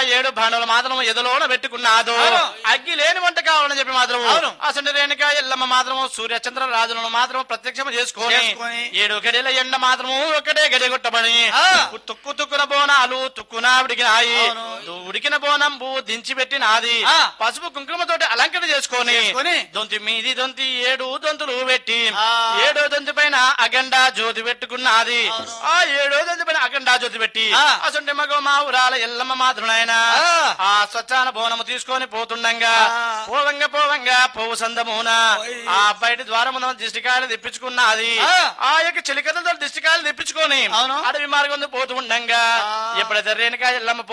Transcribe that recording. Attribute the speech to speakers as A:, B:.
A: ఏడు భాండవులు మాత్రం ఎదలోన పెట్టుకున్నాదు
B: అవును.
A: అగ్గి లేని వంట కావాలని చెప్పి మాత్రం
B: అవును.
A: అసలు రేణుక ఎల్లమ్మ మాత్రం సూర్య చంద్ర రాజులను మాత్రం ప్రత్యక్షం చేసుకొని
B: చేసుకొని.
A: ఏడు గడిల ఎండ మాత్రము ఒకటే గడి కొట్టబడి
B: ఆ.
A: తుక్కు తుక్కున బోనాలు తుక్కున ఉడికినాయి
B: అవును.
A: ఉడికిన బోనం బూ దించి పెట్టినాది
B: ఆ.
A: పసుపు కుంకుమతోటి అలంకరణ చేసుకొని
B: చేసుకొని.
A: దొంతి మీది దొంతి ఏడు దొంతులు పెట్టి
B: ఆ.
A: ఏడో దొంతి పైన అగండా జ్యోతి పెట్టుకున్నది ఆ ఏడో దొంతి పైన అగండా జ్యోతి పెట్టి
B: ఆ.
A: అసంటే మగ మా ఊరాల ఎల్లమ్మ మాత్రం ఆయన
B: ఆ.
A: ఆ స్వచ్ఛాన బోనము తీసుకొని పోతుండగా
B: ఆ.
A: పోవంగా పోవంగా పోవు సందమున
B: ఓయ్.
A: ఆ బయట ద్వారం దిష్టికాయలు తెప్పించుకున్నది
B: ఆ.
A: ఆ యొక్క చిలికలతో దిష్టికాయలు తెప్పించుకొని
B: అవును.
A: అడవి మార్గం పోతూ ఉండంగా
B: ఆ.
A: ఎప్పుడైతే రేణుకా ఎల్లమ్మ